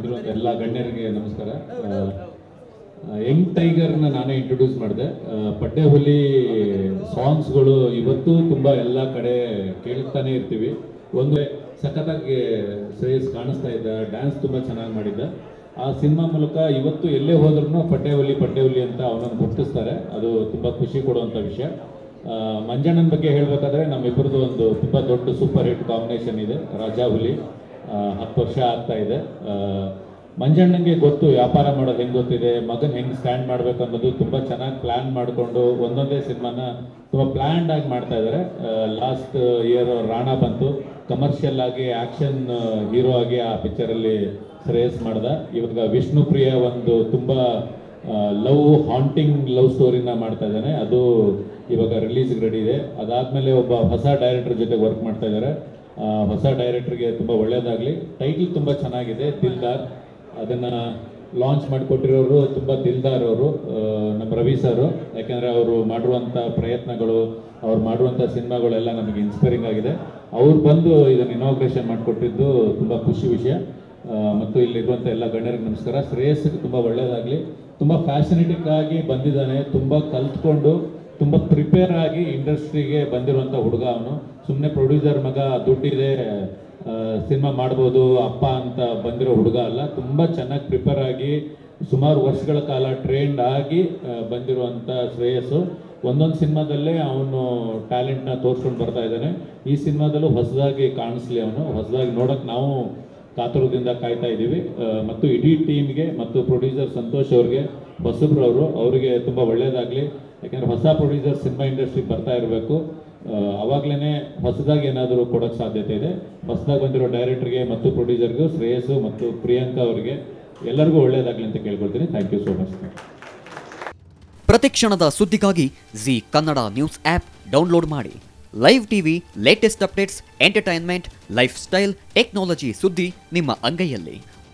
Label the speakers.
Speaker 1: ಬಂದಿರುವಂಥ ಎಲ್ಲ ಗಣ್ಯರಿಗೆ ನಮಸ್ಕಾರ ಯಂಗ್ ಟೈಗರ್ನ ನಾನೇ ಇಂಟ್ರೊಡ್ಯೂಸ್ ಮಾಡಿದೆ ಪಡ್ಡೆ ಹುಲಿ ಸಾಂಗ್ಸ್ಗಳು ಇವತ್ತು ತುಂಬ ಎಲ್ಲ ಕಡೆ ಕೇಳ್ತಾನೆ ಇರ್ತೀವಿ ಒಂದು ಸಖತ್ತಾಗಿ ಶ್ರೇಯಸ್ ಕಾಣಿಸ್ತಾ ಇದ್ದ ಡ್ಯಾನ್ಸ್ ತುಂಬ ಚೆನ್ನಾಗಿ ಮಾಡಿದ್ದ ಆ ಸಿನಿಮಾ ಮೂಲಕ ಇವತ್ತು ಎಲ್ಲೇ ಹೋದ್ರೂ ಪಡ್ಡೆ ಹುಲಿ ಪಡ್ಡೆ ಹುಲಿ ಅಂತ ಅವನನ್ನು ಗುರ್ತಿಸ್ತಾರೆ ಅದು ತುಂಬ ಖುಷಿ ಕೊಡುವಂಥ ವಿಷಯ ಆ, ಮಂಜಣ್ಣನ ಬಗ್ಗೆ ಹೇಳಬೇಕಾದ್ರೆ ನಮ್ಮಿಬ್ಬರದ್ದು ಒಂದು ತುಂಬ ದೊಡ್ಡ ಸೂಪರ್ ಹಿಟ್ ಕಾಂಬಿನೇಷನ್ ಇದೆ ರಾಜಾ ಹುಲಿ ಆ, ಹತ್ತು ವರ್ಷ ಆಗ್ತಾ ಇದೆ ಆ, ಮಂಜಣ್ಣಂಗೆ ಗೊತ್ತು ವ್ಯಾಪಾರ ಮಾಡೋದು ಹೆಂಗೆ ಗೊತ್ತಿದೆ ಮಗನ್ ಹೆಂಗೆ ಸ್ಟ್ಯಾಂಡ್ ಮಾಡ್ಬೇಕು ಅನ್ನೋದು ತುಂಬ ಚೆನ್ನಾಗಿ ಪ್ಲ್ಯಾನ್ ಮಾಡಿಕೊಂಡು ಒಂದೊಂದೇ ಸಿನಿಮಾನ ತುಂಬ ಪ್ಲ್ಯಾಂಡ್ ಆಗಿ ಮಾಡ್ತಾ ಇದ್ದಾರೆ ಲಾಸ್ಟ್ ಇಯರ್ ರಾಣಾ ಬಂತು ಕಮರ್ಷಿಯಲ್ ಆಗಿ ಆ್ಯಕ್ಷನ್ ಹೀರೋ ಆಗಿ ಆ ಪಿಕ್ಚರಲ್ಲಿ ಶ್ರೇಯಸ್ ಮಾಡ್ದ ಇವಾಗ ವಿಷ್ಣು ಪ್ರಿಯ ಒಂದು ತುಂಬ ಲವ್ ಹಾಂಟಿಂಗ್ ಲವ್ ಸ್ಟೋರಿನ ಮಾಡ್ತಾ ಇದ್ದಾನೆ ಅದು ಇವಾಗ ರಿಲೀಸ್ಗೆ ರೆಡಿ ಇದೆ ಅದಾದಮೇಲೆ ಒಬ್ಬ ಹೊಸ ಡೈರೆಕ್ಟರ್ ಜೊತೆ ವರ್ಕ್ ಮಾಡ್ತಾ ಇದ್ದಾರೆ ಆ, ಹೊಸ ಡೈರೆಕ್ಟರ್ಗೆ ತುಂಬ ಒಳ್ಳೆಯದಾಗಲಿ ಟೈಟಲ್ ತುಂಬ ಚೆನ್ನಾಗಿದೆ ದಿಲ್ದಾರ್ ಅದನ್ನು ಲಾಂಚ್ ಮಾಡಿಕೊಟ್ಟಿರೋರು ತುಂಬ ದಿಲ್ದಾರ್ ಅವರು ಆ, ನಮ್ಮ ರವಿ ಸರು ಯಾಕೆಂದರೆ ಅವರು ಮಾಡಿರುವಂಥ ಪ್ರಯತ್ನಗಳು ಅವ್ರು ಮಾಡುವಂಥ ಸಿನಿಮಾಗಳೆಲ್ಲ ನಮಗೆ ಇನ್ಸ್ಪೈರಿಂಗ್ ಆಗಿದೆ ಅವ್ರು ಬಂದು ಇದನ್ನು ಇನಾಗ್ರೇಷನ್ ಮಾಡಿಕೊಟ್ಟಿದ್ದು ತುಂಬ ಖುಷಿ ವಿಷಯ ಆ, ಮತ್ತು ಇಲ್ಲಿರುವಂಥ ಎಲ್ಲ ಗಣ್ಯರಿಗೆ ನಮಸ್ಕಾರ ಶ್ರೇಯಸ್ಗೆ ತುಂಬ ಒಳ್ಳೆಯದಾಗಲಿ ತುಂಬ ಫ್ಯಾಷನೇಟಿಕ್ ಆಗಿ ಬಂದಿದ್ದಾನೆ ತುಂಬ ಕಲ್ತ್ಕೊಂಡು ತುಂಬ ಪ್ರಿಪೇರ್ ಆಗಿ ಇಂಡಸ್ಟ್ರಿಗೆ ಬಂದಿರುವಂಥ ಹುಡುಗ ಅವನು ಸುಮ್ಮನೆ ಪ್ರೊಡ್ಯೂಸರ್ ಮಗ ದುಡ್ಡಿದೆ ಸಿನಿಮಾ ಮಾಡ್ಬೋದು ಅಪ್ಪ ಅಂತ ಬಂದಿರೋ ಹುಡುಗ ಅಲ್ಲ ತುಂಬ ಚೆನ್ನಾಗಿ ಪ್ರಿಪೇರ್ ಆಗಿ ಸುಮಾರು ವರ್ಷಗಳ ಕಾಲ ಟ್ರೈನ್ಡ್ ಆಗಿ ಆ, ಬಂದಿರುವಂಥ ಶ್ರೇಯಸ್ಸು ಒಂದೊಂದು ಸಿನಿಮಾದಲ್ಲೇ ಅವನು ಟ್ಯಾಲೆಂಟ್ನ ತೋರಿಸ್ಕೊಂಡು ಬರ್ತಾ ಇದ್ದಾನೆ ಈ ಸಿನಿಮಾದಲ್ಲೂ ಹೊಸದಾಗಿ ಕಾಣಿಸ್ಲಿ ಅವನು ಹೊಸದಾಗಿ ನೋಡೋಕೆ ನಾವು ಕಾತುರದಿಂದ ಕಾಯ್ತಾ ಇದ್ದೀವಿ ಆ, ಮತ್ತು ಇಡೀ ಟೀಮ್ಗೆ ಮತ್ತು ಪ್ರೊಡ್ಯೂಸರ್ ಸಂತೋಷ್ ಅವ್ರಿಗೆ ಹೊಸಬ್ರು ಅವರು ಅವರಿಗೆ ತುಂಬ ಒಳ್ಳೆಯದಾಗಲಿ ಯಾಕೆಂದರೆ ಹೊಸ ಪ್ರೊಡ್ಯೂಸರ್ ಸಿನಿಮಾ ಇಂಡಸ್ಟ್ರಿಗೆ ಬರ್ತಾ ಇರಬೇಕು ಅವಾಗಲೇ ಹೊಸದಾಗಿ ಏನಾದರೂ ಕೊಡೋಕ್ಕೆ ಸಾಧ್ಯತೆ ಇದೆ ಹೊಸದಾಗಿ ಬಂದಿರೋ ಡೈರೆಕ್ಟರ್ಗೆ ಮತ್ತು ಪ್ರೊಡ್ಯೂಸರ್ಗೂ ಶ್ರೇಯಸ್ಸು ಮತ್ತು ಪ್ರಿಯಾಂಕಾ ಅವರಿಗೆ ಎಲ್ಲರಿಗೂ ಒಳ್ಳೆಯದಾಗಲಿ ಅಂತ ಕೇಳ್ಕೊಳ್ತೀನಿ ಥ್ಯಾಂಕ್ ಯು ಸೋ ಮಚ್
Speaker 2: ಪ್ರತಿಕ್ಷಣದ ಸುದ್ದಿಗಾಗಿ Zee Kannada news app download ಮಾಡಿ live TV latest updates entertainment lifestyle technology ಸುದ್ದಿ ನಿಮ್ಮ ಅಂಗೈಯಲ್ಲಿ